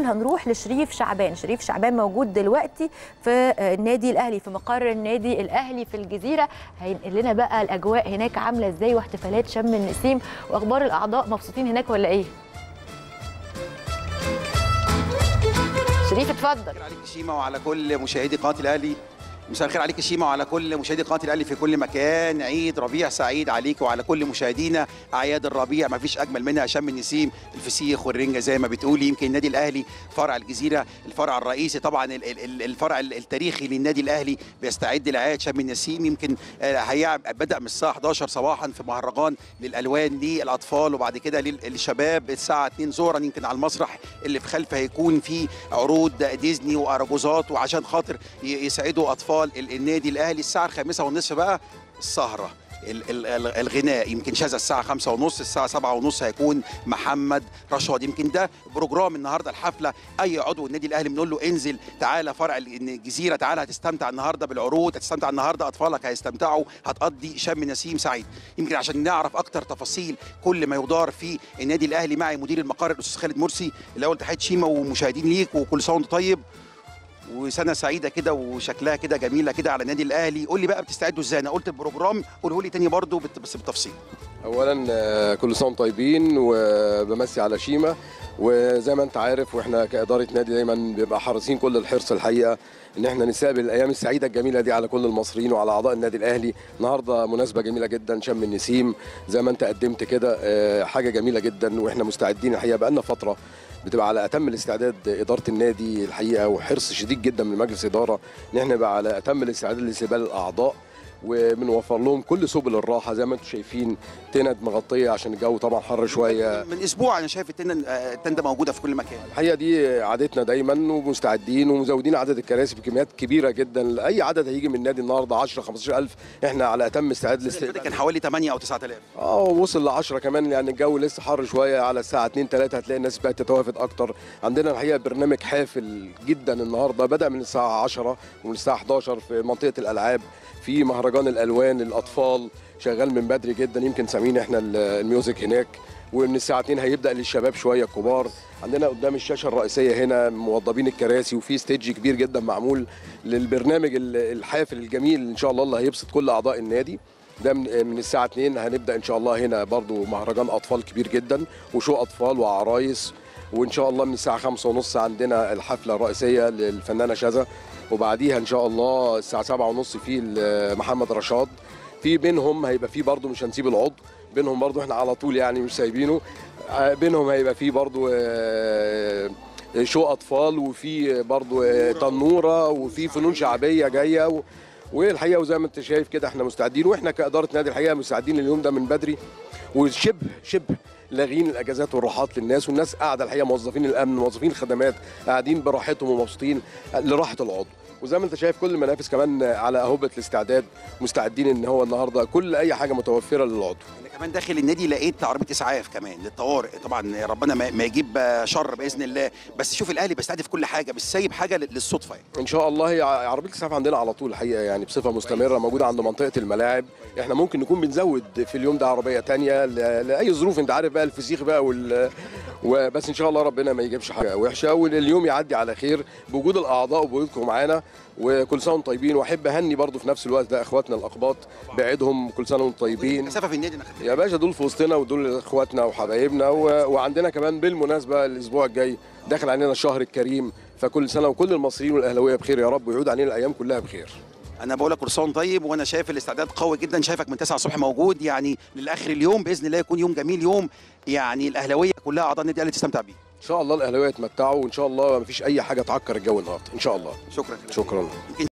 هنروح لشريف شعبان شريف شعبان موجود دلوقتي في النادي الاهلي في مقر النادي الاهلي في الجزيره هينقل لنا بقى الاجواء هناك عامله ازاي واحتفالات شم النسيم واخبار الاعضاء مبسوطين هناك ولا ايه شريف اتفضل عليك شيما وعلى كل مشاهدي قناه الاهلي مساء الخير عليك شيما وعلى كل مشاهدي قناه الاهلي في كل مكان عيد ربيع سعيد عليك وعلى كل مشاهدينا اعياد الربيع ما فيش اجمل منها شم النسيم الفسيخ والرنجه زي ما بتقولي يمكن النادي الاهلي فرع الجزيره الفرع الرئيسي طبعا ال- ال- الفرع التاريخي للنادي الاهلي بيستعد لاعياد شم النسيم يمكن آه، هيع- بدا من الساعه 11 صباحا في مهرجان للالوان للاطفال وبعد كده لل- للشباب الساعه 2 ظهرا يمكن على المسرح اللي في خلفه هيكون في عروض ديزني واراجوزات وعشان خاطر ي- يسعدوا اطفال ال- النادي الاهلي الساعه الخامسة والنصف بقى السهره ال- ال- ال- الغناء يمكن شاذا الساعة خمسة ونص الساعة سبعة ونص هيكون محمد رشاد يمكن ده بروجرام النهاردة الحفلة أي عضو النادي الأهلي بنقول له انزل تعالى فرع الجزيرة تعالى هتستمتع النهاردة بالعروض هتستمتع النهاردة أطفالك هيستمتعوا هتقضي شم نسيم سعيد يمكن عشان نعرف أكتر تفاصيل كل ما يدار في النادي الأهلي معي مدير المقر الأستاذ خالد مرسي الأول تحية شيما ومشاهدين ليك وكل سنة وأنت طيب وسنه سعيده كده وشكلها كده جميله كده على النادي الاهلي قول لي بقى بتستعدوا ازاي انا قلت البروجرام قوله لي تاني برضو بت- بس بالتفصيل اولا آه، كل سنه وانتم طيبين وبمسي على شيما وزي ما انت عارف واحنا كاداره نادي دايما بيبقى حريصين كل الحرص الحقيقه ان احنا نستقبل الايام السعيده الجميله دي على كل المصريين وعلى اعضاء النادي الاهلي النهارده مناسبه جميله جدا شم النسيم زي ما انت قدمت كده آه، حاجه جميله جدا واحنا مستعدين الحقيقه بقالنا فتره بتبقى على اتم الاستعداد اداره النادي الحقيقه وحرص شديد جدا من مجلس اداره ان احنا نبقى على اتم الاستعداد لاستقبال الاعضاء وبنوفر لهم كل سبل الراحه زي ما انتم شايفين تند مغطيه عشان الجو طبعا حر شويه من اسبوع انا شايف التنه آه، التنده موجوده في كل مكان الحقيقه دي عادتنا دايما ومستعدين ومزودين عدد الكراسي بكميات كبيره جدا اي عدد هيجي من النادي النهارده 10 15000 احنا على اتم استعداد اللي فات لاستقبال كان حوالي 8 او 9000 اه وصل ل 10 كمان يعني الجو لسه حر شويه على الساعه 2 3 هتلاقي الناس بقت تتوافد اكتر عندنا الحقيقه برنامج حافل جدا النهارده بدا من الساعه 10 ومن الساعه 11 في منطقه الالعاب في مهرجان الالوان للاطفال شغال من بدري جدا يمكن سامعين احنا ال- الميوزك هناك ومن الساعه 2 هيبدا للشباب شويه الكبار عندنا قدام الشاشه الرئيسيه هنا موضبين الكراسي وفي ستيج كبير جدا معمول للبرنامج ال- الحافل الجميل ان شاء الله اللي هيبسط كل اعضاء النادي ده من من الساعه 2 هنبدا ان شاء الله هنا برضو مهرجان اطفال كبير جدا وشو اطفال وعرايس وان شاء الله من الساعه خمسة ونص عندنا الحفله الرئيسيه للفنانه شذا وبعديها ان شاء الله الساعه سبعة ونص في ال- محمد رشاد في بينهم هيبقى في برضو مش هنسيب العضو بينهم برضو احنا على طول يعني مش سايبينه آه، بينهم هيبقى في برضو آه، شو اطفال وفي برضو آه، تنوره وفي فنون شعبيه جايه و- والحقيقه وزي ما انت شايف كده احنا مستعدين واحنا كاداره نادي الحقيقه مستعدين لليوم ده من بدري وشبه شبه لاغين الاجازات والراحات للناس والناس قاعده الحقيقه موظفين الامن موظفين الخدمات قاعدين براحتهم ومبسوطين لراحه العضو وزي ما انت شايف كل المنافس كمان على اهبه الاستعداد مستعدين ان هو النهارده كل اي حاجه متوفره للعضو انا كمان داخل النادي لقيت عربيه اسعاف كمان للطوارئ طبعا ربنا ما ما يجيب آه، شر باذن الله بس شوف الاهلي بيستهدف كل حاجه مش سايب حاجه لل- للصدفه يعني ان شاء الله هي عربيه الاسعاف عندنا على طول الحقيقه يعني بصفه مستمره موجوده عند منطقه الملاعب احنا ممكن نكون بنزود في اليوم ده عربيه تانية ل- لاي ظروف انت عارف بقى الفسيخ بقى وال وبس ان شاء الله ربنا ما يجيبش حاجه وحشه واليوم يعدي على خير بوجود الاعضاء وبوجودكم معانا وكل سنه وانتم طيبين واحب اهني برضو في نفس الوقت ده اخواتنا الاقباط بعيدهم كل سنه وانتم طيبين مسافه في النادي انا خدت يا باشا دول في وسطنا ودول اخواتنا وحبايبنا و... وعندنا كمان بالمناسبه الاسبوع الجاي داخل علينا الشهر الكريم فكل سنه وكل المصريين والاهلاويه بخير يا رب ويعود علينا الايام كلها بخير انا بقول لك كل سنه وأنت طيب وانا شايف الاستعداد قوي جدا شايفك من 9 الصبح موجود يعني للاخر اليوم باذن الله يكون يوم جميل يوم يعني الاهلاويه كلها اعضاء النادي الاهلي تستمتع بيه ان شاء الله الاهلاويه يتمتعوا وان شاء الله ما فيش اي حاجه تعكر الجو النهارده ان شاء الله شكرا شكرا يمكن